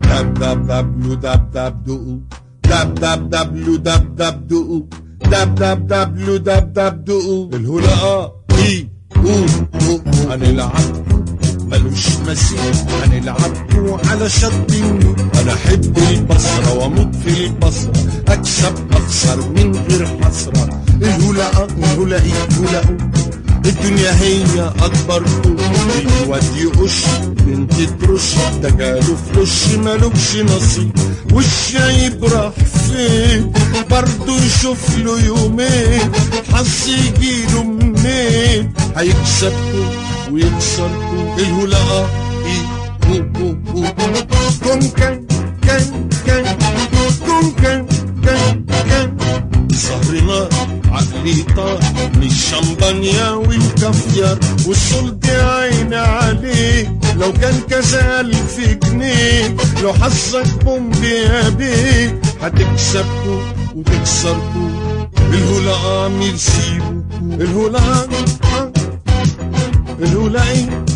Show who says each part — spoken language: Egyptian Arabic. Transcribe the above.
Speaker 1: دب دب دبليو دب دب دقوا دب دب دبليو دب دب دقوا دب دب دبليو دب دب دقوا الهلاء اي او او هنلعب ملوش مثيل هنلعبكوا على شط النيل انا احب البصرة واموت في البصرة اكسب اخسر من غير حسرة الهلاء الهلائي هلاء الدنيا هي اكبر كون الواد يقش بنت ترش ده جاله فلوش مالوش نصيب والشايب راح فين برضه يشوف له يومين حظ يجيله منين هيكسبكم ويكسركم الهلاء ايه هو هو هو كن كان كان كان كن كان كان كان سهرنا عقلي طار من الشمبانيا والكافيار والصلد عيني عليه لو كان كذا ألف جنيه لو حظك بومبي يا بيه هتكسبكوا وتكسركوا الهلا ميرسي بوكو الهلا الهلا ايه